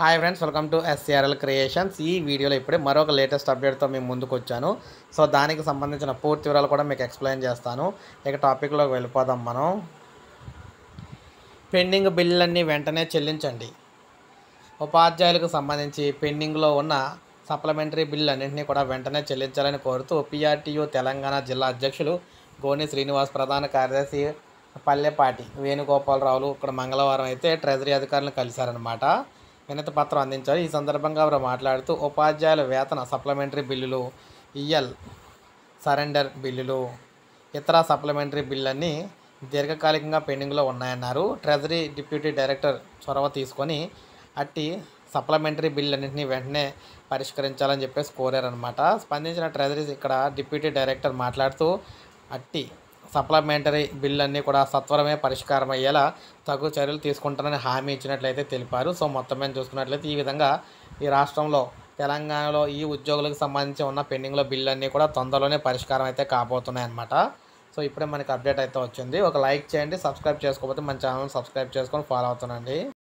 hi friends welcome to SRL creations ఈ వీడియోలో ఇప్పుడే మరొక లేటెస్ట్ అప్డేట్తో మేము ముందుకు వచ్చాను సో దానికి సంబంధించిన పూర్తి వివరాలు కూడా మీకు ఎక్స్ప్లెయిన్ చేస్తాను ఇక టాపిక్లోకి వెళ్ళిపోదాం మనం పెండింగ్ బిల్లులన్నీ వెంటనే చెల్లించండి ఉపాధ్యాయులకు సంబంధించి పెండింగ్లో ఉన్న సప్లిమెంటరీ బిల్లు అన్నింటినీ కూడా వెంటనే చెల్లించాలని కోరుతూ పిఆర్టీయు తెలంగాణ జిల్లా అధ్యక్షులు గోని శ్రీనివాస్ ప్రధాన కార్యదర్శి పల్లెపాటి వేణుగోపాలరావులు ఇక్కడ మంగళవారం అయితే ట్రెజరీ అధికారులను కలిశారనమాట వినతి పత్రం అందించారు ఈ సందర్భంగా వారు మాట్లాడుతూ ఉపాధ్యాయుల వేతన సప్లిమెంటరీ బిల్లులు ఈఎల్ సరెండర్ బిల్లులు ఇతర సప్లిమెంటరీ బిల్లన్నీ దీర్ఘకాలికంగా పెండింగ్లో ఉన్నాయన్నారు ట్రెజరీ డిప్యూటీ డైరెక్టర్ చొరవ తీసుకొని అట్టి సప్లిమెంటరీ బిల్ అన్నింటినీ వెంటనే పరిష్కరించాలని చెప్పేసి కోరారనమాట స్పందించిన ట్రెజరీ ఇక్కడ డిప్యూటీ డైరెక్టర్ మాట్లాడుతూ అట్టి సప్లిమెంటరీ బిల్ అన్నీ కూడా సత్వరమే పరిష్కారం అయ్యేలా తగు చర్యలు తీసుకుంటానని హామీ ఇచ్చినట్లయితే తెలిపారు సో మొత్తం మీద చూసుకున్నట్లయితే ఈ విధంగా ఈ రాష్ట్రంలో తెలంగాణలో ఈ ఉద్యోగులకు సంబంధించి ఉన్న పెండింగ్లో బిల్లు అన్నీ కూడా తొందరలోనే పరిష్కారం అయితే కాబోతున్నాయి అన్నమాట సో ఇప్పుడే మనకి అప్డేట్ అయితే వచ్చింది ఒక లైక్ చేయండి సబ్స్క్రైబ్ చేసుకోకపోతే మన ఛానల్ సబ్స్క్రైబ్ చేసుకొని ఫాలో అవుతుండండి